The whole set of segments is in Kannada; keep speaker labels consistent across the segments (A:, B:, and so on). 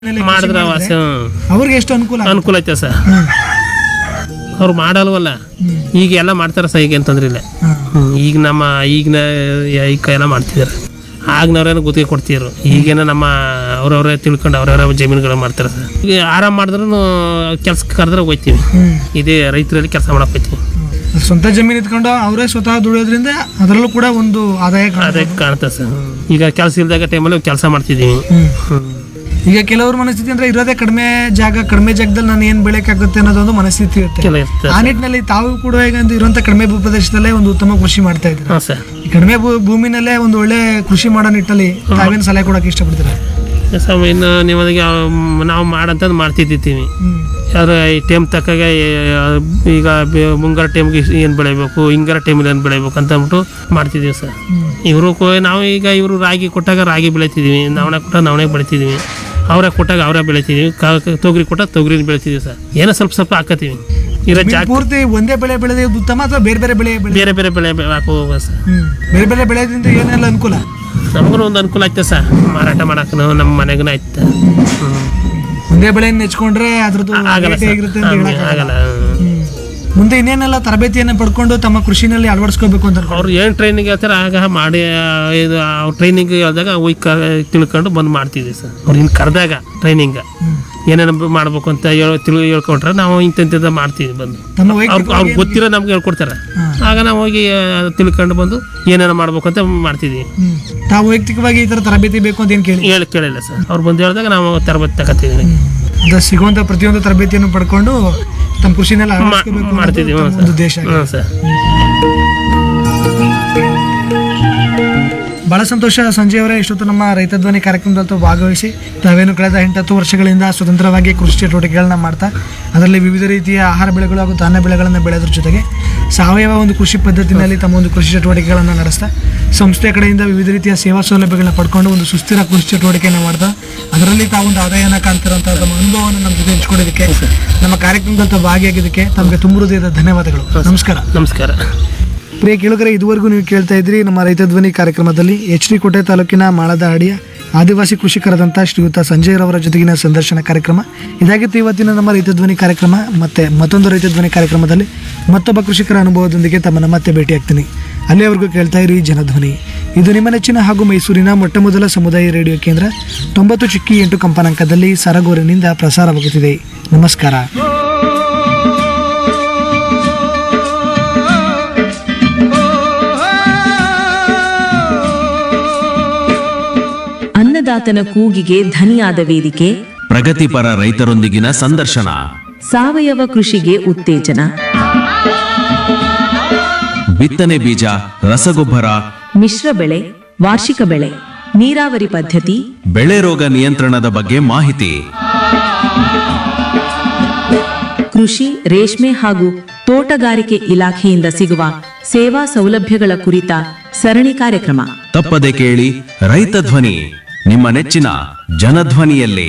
A: ಮಾಡಿದ್ರೆ ವಾಸ
B: ಅವ್ರಿಗೆ ಎಷ್ಟು ಅನುಕೂಲ ಆಗುತ್ತೆ?
A: ಅನುಕೂಲ ಐತೆ ಸರ್
B: ಹ್ಮ್.
A: ಅವ್ರು ಮಾಡಲ್ವಲ್ಲ
B: ಹ್ಮ್.
A: ಈಗ ಎಲ್ಲ ಮಾಡ್ತಾರೆ ಸರ್ ಈಗ ತೊಂದ್ರೆ ಇಲ್ಲ
B: ಹಾ.
A: ಹ್ಮ್. ಈಗ ನಮ್ಮ ಈಗಿನ ಈಗ ಎಲ್ಲ ಮಾಡ್ತಿದ್ದಾರೆ ಆಗ್ನವ್ರೇನೋ ಗುತ್ತಿಗೆ ಕೊಡ್ತಿದ್ರು ಈಗೇನೋ ನಮ್ಮ ಅವ್ರವ್ರೇ ತಿಳ್ಕೊಂಡು ಅವ್ರವ್ರ ಜಮೀನುಗಳು ಮಾಡ್ತಾರೆ ಸರ್ ಈಗ ಆರಾಮ್ ಮಾಡಿದ್ರು ಕೆಲ್ಸಕ್ಕೆ ಕರೆದ್ರೆ ಹೋಗ್ತೀವಿ
B: ಹ್ಮ್.
A: ಇದೇ ರೈತರಲ್ಲಿ ಕೆಲಸ ಮಾಡಕ್ ಹೋಗ್ತೀವಿ
B: ಹ್ಮ್. ಸ್ವಂತ ಜಮೀನು ಇಟ್ಕೊಂಡು ಅವರೇ ಸ್ವತಃ ದುಡಿಯೋದ್ರಿಂದ ಅದರಲ್ಲೂ ಕೂಡ ಒಂದು ಆದಾಯ ಕಾಣುತ್ತೆ.
A: ಅದೇ ಕಾಣ್ತದೆ ಸರ್ ಈಗ ಕೆಲಸ ಇಲ್ದಾಗ ಟೈಮಲ್ಲಿ ಕೆಲಸ ಮಾಡ್ತಿದ್ದೀವಿ
B: ಹ್ಮ್.
A: ಹ್ಮ್.
B: ಈಗ ಕೆಲವ್ರ ಮನಸ್ಥಿತಿ ಅಂದ್ರೆ ಇರೋದೇ ಕಡಿಮೆ ಜಾಗ ಕಡಿಮೆ ಜಾಗದಲ್ಲಿ ನಾನು ಏನ್ ಬೆಳೆಯಕ್ಕಾಗುತ್ತೆ ಅನ್ನೋದೊಂದು ಮನಸ್ಥಿತಿ ಇರುತ್ತೆ
A: ಕೆಲ ಇರ್ತದೆ
B: ಆ ನಿಟ್ಟಿನಲ್ಲಿ ತಾವು ಕೂಡ ಈಗ ಒಂದು ಇರುವಂತ ಕಡಿಮೆ ಭೂ ಪ್ರದೇಶದಲ್ಲೇ ಒಂದು ಉತ್ತಮ ಕೃಷಿ ಮಾಡ್ತಾ ಇದ್ದೀರಾ
A: ಹಾಂ ಸರ್
B: ಈ ಕಡಿಮೆ ಭೂ ಭೂಮಿನಲ್ಲೇ ಒಂದು ಒಳ್ಳೆ ಕೃಷಿ ಮಾಡೋ ನಿಟ್ಟಲ್ಲಿ ತಾವೇನು ಸಲಹೆ ಕೊಡಕ್ಕೆ ಇಷ್ಟಪಡ್ತೀರಾ
A: ಸರ್ ಇನ್ನು ನಿಮಗೆ ನಾವು ಮಾಡಂತಂದು ಮಾಡ್ತಿದ್ದೀವಿ
B: ಹ್ಮ್
A: ಯಾರು ಈ ಟೈಮ್ ತಕ್ಕಾಗ ಈಗ ಬೆ- ಮುಂಗಾರು ಟೈಮ್ಗೆ ಏನು ಬೆಳಿಬೇಕು ಹಿಂಗಾರ ಟೈಮಲ್ಲಿ ಏನು ಬೆಳಿಬೇಕು ಅಂತ ಅಂದ್ಬಿಟ್ಟು ಮಾಡ್ತಿದ್ದೀವಿ ಸರ್
B: ಹ್ಮ್.
A: ಇವರು ನಾವು ಈಗ ಇವರು ರಾಗಿ ಕೊಟ್ಟಾಗ ರಾಗಿ ಬೆಳಿತಿದ್ದೀವಿ ನವಣೆ ಕೊಟ್ಟಾಗ ನವಣೆ ಬೆಳಿತಿದ್ದೀವಿ ಅವರೇ ಕೊಟ್ಟಾಗ ಅವರೇ ಬೆಳಿತಿದ್ದೀವಿ ಕ- ತೊಗರಿ ಕೊಟ್ಟಾಗ ತೊಗರಿನ ಬೆಳಿತಿದ್ದೀವಿ ಸರ್ ಏನೋ ಸ್ವಲ್ಪ ಸ್ವಲ್ಪ ಹಾಕತ್ತೀವಿ ಇರೋ ಜಾಗ
B: ಪೂರ್ತಿ ಒಂದೇ ಬೆಳೆ ಬೆಳೆಯೋದು ಉತ್ತಮ ಅಥವಾ ಬೇರೆ ಬೇರೆ ಬೆಳೆ ಬೆಳೆ
A: ಬೇರೆ ಬೇರೆ ಬೆಳೆ ಹಾಕೋ ಸರ್
B: ಹ್ಮ್ ಬೇರೆ ಬೇರೆ ಬೆಳೆಯೋದ್ರಿಂದ ಏನೆಲ್ಲ ಅನುಕೂಲ
A: ನಮಗೂ ಒಂದು ಅನುಕೂಲ ಆಯ್ತು ಸರ್ ಮಾರಾಟ ಮಾಡಕ್ಕೆ ನಮ್ಮ ಮನೆಗೂ ಆಯ್ತು ಹ್ಞೂ
B: ಒಂದೇ ಬೆಳೆಯನ್ನು ನೆಚ್ಕೊಂಡ್ರೆ ಅದ್ರದ್ದು
A: ಆಗಲ್ಲ
B: rate
A: ಸರ್
B: ಹೇಗಿರುತ್ತೆ ಅಂತ
A: ಹಂಗೆ
B: ಹೇಳಕ್ಕಾಗಲ್ಲ.
A: ಆಗಲ್ಲ
B: ಹ್ಮ್. ಮುಂದೆ ಇನ್ನೇನೆಲ್ಲ ತರಬೇತಿಯನ್ನು ಪಡ್ಕೊಂಡು ತಮ್ಮ ಕೃಷಿನಲ್ಲಿ ಅಳವಡಿಸ್ಕೋಬೇಕು ಅಂತ ಅನ್ಕೊಂಡು
A: ಅವ್ರು ಏನು ಟ್ರೈನಿಂಗ್ ಹೇಳ್ತಾರೆ ಆಗ ಮಾಡಿ ಆ, ಇದು ಅವ್ರು ಟ್ರೈನಿಂಗ್ ಹೇಳಿದಾಗ ಹೋಗಿ ಕ ತಿಳ್ಕೊಂಡು ಬಂದು ಮಾಡ್ತಿದ್ವಿ ಸರ್ ಅವ್ರು ಇನ್ನು ಕರೆದಾಗ ಟ್ರೈನಿಂಗ್ ಏನೇನು ಮಾಡ್ಬೇಕು ಅಂತ ಹೇಳಿ ತಿಳಿ ಹೇಳ್ಕೊಟ್ರೆ ನಾವು ಇಂತಿಂತ ಮಾಡ್ತೀವಿ ಬಂದು
B: ತಮ್ಮ
A: ಅವ್ರು
B: ವೈಯಕ್ತಿಕ
A: ಅವ್ರಿಗೆ ಗೊತ್ತಿರೋ ನಮ್ಗೆ ಹೇಳ್ಕೊಡ್ತಾರೆ ಆಗ ನಾವು ಹೋಗಿ ಆ, ತಿಳ್ಕೊಂಡು ಬಂದು ಏನೇನು ಮಾಡ್ಬೇಕು ಅಂತ ಮಾಡ್ತಿದ್ವಿ
B: ಹ್ಮ್. ತಾವು ವೈಯಕ್ತಿಕವಾಗಿ ಈ ತರ ತರಬೇತಿ ಬೇಕು ಅಂತ ಏನ್ ಕೇಳಿ
A: ಹೇಳಿ ಕೇಳಿಲ್ಲ ಸರ್ ಅವ್ರು ಬಂದು ಹೇಳಿದಾಗ ನಾವು ತರಬೇತಿ ತಗೋತಿದ್ವಿ
B: ಅದ ಸಿಗುವಂತ ಪ್ರತಿಯೊಂದು ತರಬೇತಿಯನ್ನು ಪಡ್ಕೊಂಡು ತಮ್ಮ ಕೃಷಿನಲ್ಲಿ ಅಳವಡಿಸ್ಕೋಬೇಕು ಅನ್ನೋದು
A: ಮಾಡ್ತಿದ್ವಿ
B: ತಮ್ಮ
A: ಹ್ಞೂ
B: ಒಂದು
A: ಸರ್
B: ದೇಶ
A: ಹ್ಞೂ ಸರ್
B: ಬಹಳ ಸಂತೋಷ ಸಂಜಯ್ ಅವರೇ ಇಷ್ಟೊತ್ತು ನಮ್ಮ ರೈತ ಧ್ವನಿ ಕಾರ್ಯಕ್ರಮದಲ್ಲಿ ತಾವು ಭಾಗವಹಿಸಿ ತಾವೇನು ಕಳೆದ ಎಂಟತ್ತು ವರ್ಷಗಳಿಂದ ಸ್ವತಂತ್ರವಾಗಿ ಕೃಷಿ ಚಟುವಟಿಕೆಗಳನ್ನ ಮಾಡ್ತಾ ಅದರಲ್ಲಿ ವಿವಿಧ ರೀತಿಯ ಆಹಾರ ಬೆಳೆಗಳು ಹಾಗೂ ಧಾನ್ಯ ಬೆಳೆಗಳನ್ನು ಬೆಳೆಯೋದ್ರ ಜೊತೆಗೆ ಸಾವಯವ ಒಂದು ಕೃಷಿ ಪದ್ಧತಿನಲ್ಲಿ ತಮ್ಮ ಒಂದು ಕೃಷಿ ಚಟುವಟಿಕೆಗಳನ್ನು ನಡೆಸ್ತಾ ಸಂಸ್ಥೆಯ ಕಡೆಯಿಂದ ವಿವಿಧ ರೀತಿಯ ಸೇವಾ ಸೌಲಭ್ಯಗಳನ್ನ ಪಡ್ಕೊಂಡು ಒಂದು ಸುಸ್ಥಿರ ಕೃಷಿ ಚಟುವಟಿಕೆಯನ್ನು ಮಾಡ್ತಾ ಅದರಲ್ಲಿ ತಾವೊಂದು ಆದಾಯನ ಕಾಣ್ತಿರೋಂಥ ತಮ್ಮ ಅನುಭವವನ್ನು ನಮ್ಮ ಜೊತೆ ಹಂಚ್ಕೊಳ್ಳೋದಕ್ಕೆ ನಮ್ಮ ಕಾರ್ಯಕ್ರಮದಲ್ಲಿ ತಾವು ಭಾಗಿಯಾಗಿದ್ದಕ್ಕೆ ತಮಗೆ ತುಂಬ ಹೃದಯದ ಧನ್ಯವಾದಗಳು ನಮಸ್ಕಾರ
A: ನಮಸ್ಕಾರ
B: ಪ್ರಿಯ ಕೇಳುಗರೆ ಇದುವರೆಗೂ ನೀವು ಕೇಳ್ತಾ ಇದ್ರಿ ನಮ್ಮ ರೈತ ಧ್ವನಿ ಕಾರ್ಯಕ್ರಮದಲ್ಲಿ ಎಚ್ ಡಿ ಕೋಟೆ ತಾಲೂಕಿನ ಮಾಳದ ಅಡಿಯ ಆದಿವಾಸಿ ಕೃಷಿಕರಾದಂಥ ಶ್ರೀಯುತ ಸಂಜಯ್ ರವರ ಜೊತೆಗಿನ ಸಂದರ್ಶನ ಕಾರ್ಯಕ್ರಮ ಇದಾಗಿತ್ತು ಇವತ್ತಿನ ನಮ್ಮ ರೈತ ಧ್ವನಿ ಕಾರ್ಯಕ್ರಮ ಮತ್ತೆ ಮತ್ತೊಂದು ರೈತ ಧ್ವನಿ ಕಾರ್ಯಕ್ರಮದಲ್ಲಿ ಮತ್ತೊಬ್ಬ ಕೃಷಿಕರ ಅನುಭವದೊಂದಿಗೆ ತಮ್ಮನ್ನ ಮತ್ತೆ ಭೇಟಿಯಾಗ್ತೀನಿ ಅಲ್ಲಿಯವರೆಗೂ ಕೇಳ್ತಾ ಇರಿ ಜನಧ್ವನಿ ಇದು ನಿಮ್ಮ ನೆಚ್ಚಿನ ಹಾಗೂ ಮೈಸೂರಿನ ಮೊಟ್ಟ ಮೊದಲ ಸಮುದಾಯ ರೇಡಿಯೋ ಕೇಂದ್ರ ತೊಂಬತ್ತು ಚಿಕ್ಕಿ ಎಂಟು ಕಂಪನಾಂಕದಲ್ಲಿ ಸರಗೂರಿನಿಂದ ಪ್ರಸಾರವಾಗುತ್ತಿದೆ ನಮಸ್ಕಾರ
C: ಅನ್ನದಾತನ ಕೂಗಿಗೆ ಧನಿಯಾದ ವೇದಿಕೆ
D: ಪ್ರಗತಿಪರ ರೈತರೊಂದಿಗಿನ ಸಂದರ್ಶನ
C: ಸಾವಯವ ಕೃಷಿಗೆ ಉತ್ತೇಜನ
D: ಬಿತ್ತನೆ ಬೀಜ ರಸಗೊಬ್ಬರ
C: ಮಿಶ್ರ ಬೆಳೆ ವಾರ್ಷಿಕ ಬೆಳೆ ನೀರಾವರಿ ಪದ್ಧತಿ
D: ಬೆಳೆ ರೋಗ ನಿಯಂತ್ರಣದ ಬಗ್ಗೆ ಮಾಹಿತಿ
C: ಕೃಷಿ ರೇಷ್ಮೆ ಹಾಗೂ ತೋಟಗಾರಿಕೆ ಇಲಾಖೆಯಿಂದ ಸಿಗುವ ಸೇವಾ ಸೌಲಭ್ಯಗಳ ಕುರಿತ ಸರಣಿ ಕಾರ್ಯಕ್ರಮ
D: ತಪ್ಪದೆ ಕೇಳಿ ರೈತ ಧ್ವನಿ ನಿಮ್ಮ ನೆಚ್ಚಿನ ಜನಧ್ವನಿಯಲ್ಲಿ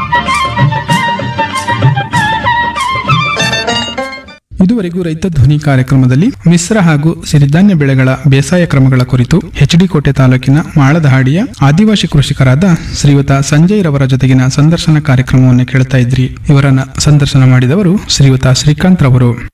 E: ಇದುವರೆಗೂ ರೈತ ಧ್ವನಿ ಕಾರ್ಯಕ್ರಮದಲ್ಲಿ ಮಿಶ್ರ ಹಾಗೂ ಸಿರಿಧಾನ್ಯ ಬೆಳೆಗಳ ಬೇಸಾಯ ಕ್ರಮಗಳ ಕುರಿತು ಎಚ್ಡಿ ಕೋಟೆ ತಾಲೂಕಿನ ಮಾಳದಹಾಡಿಯ ಆದಿವಾಸಿ ಕೃಷಿಕರಾದ ಶ್ರೀಯುತ ಸಂಜಯ್ ರವರ ಜೊತೆಗಿನ ಸಂದರ್ಶನ ಕಾರ್ಯಕ್ರಮವನ್ನು ಕೇಳ್ತಾ ಇದ್ರಿ ಇವರನ್ನ ಸಂದರ್ಶನ ಮಾಡಿದವರು ಶ್ರೀಯುತ ಶ್ರೀಕಾಂತ್ ರವರು